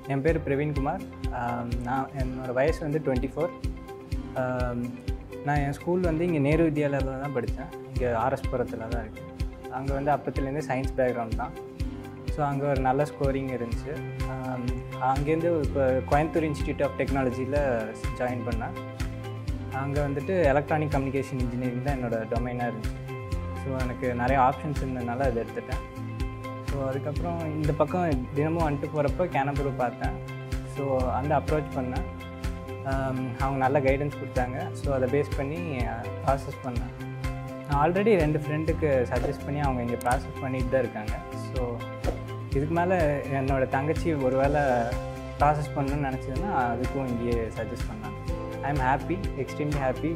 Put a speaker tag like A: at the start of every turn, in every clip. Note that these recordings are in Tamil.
A: என் பேர் பிரவீன்குமார் ஆம், நான் என்னோடய வயசு வந்து டுவெண்ட்டி ஃபோர் நான் என் ஸ்கூல் வந்து இங்கே நேரு வித்யாலயில் தான் படித்தேன் இங்கே ஆர்எஸ்புரத்தில் தான் இருக்குது அங்கே வந்து அப்பத்துலேருந்து சயின்ஸ் பேக்ரவுண்ட் தான் ஸோ அங்கே ஒரு நல்ல ஸ்கோரிங் இருந்துச்சு ஆம், அங்கேருந்து இப்போ கோயம்புத்தூர் இன்ஸ்டியூட் ஆஃப் டெக்னாலஜியில் ஜாயின் பண்ணேன் அங்கே வந்துட்டு எலக்ட்ரானிக் கம்யூனிகேஷன் இன்ஜினியரிங் தான் என்னோடய டொமைனாக இருந்துச்சு ஸோ எனக்கு நிறைய ஆப்ஷன்ஸ் இருந்ததுனால அதை எடுத்துட்டேன் ஸோ அதுக்கப்புறம் இந்த பக்கம் தினமும் வந்துட்டு போகிறப்ப கேனபுரு பார்த்தேன் ஸோ அந்த அப்ரோச் பண்ணேன் ஆம், அவங்க நல்ல கைடன்ஸ் கொடுத்தாங்க ஸோ அதை பேஸ் பண்ணி ப்ராசஸ் பண்ணேன் நான் ஆல்ரெடி ரெண்டு ஃப்ரெண்டுக்கு சஜஸ்ட் பண்ணி அவங்க இங்கே ப்ராசஸ் பண்ணிட்டு தான் இருக்காங்க ஸோ இதுக்கு மேலே என்னோடய தங்கச்சி ஒரு வேளை ப்ராசஸ் பண்ணணும்னு நினச்சதுன்னா அதுக்கும் இங்கேயே சஜஸ்ட் பண்ணாங்க I am happy extremely happy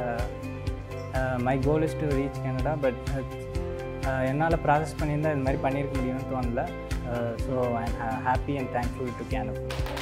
A: my goal is to reach Canada but என்னால் ப்ராசஸ் பண்ணியிருந்தால் இது மாதிரி பண்ணியிருக்க முடியும்னு தோணல so I am happy and thankful to Canada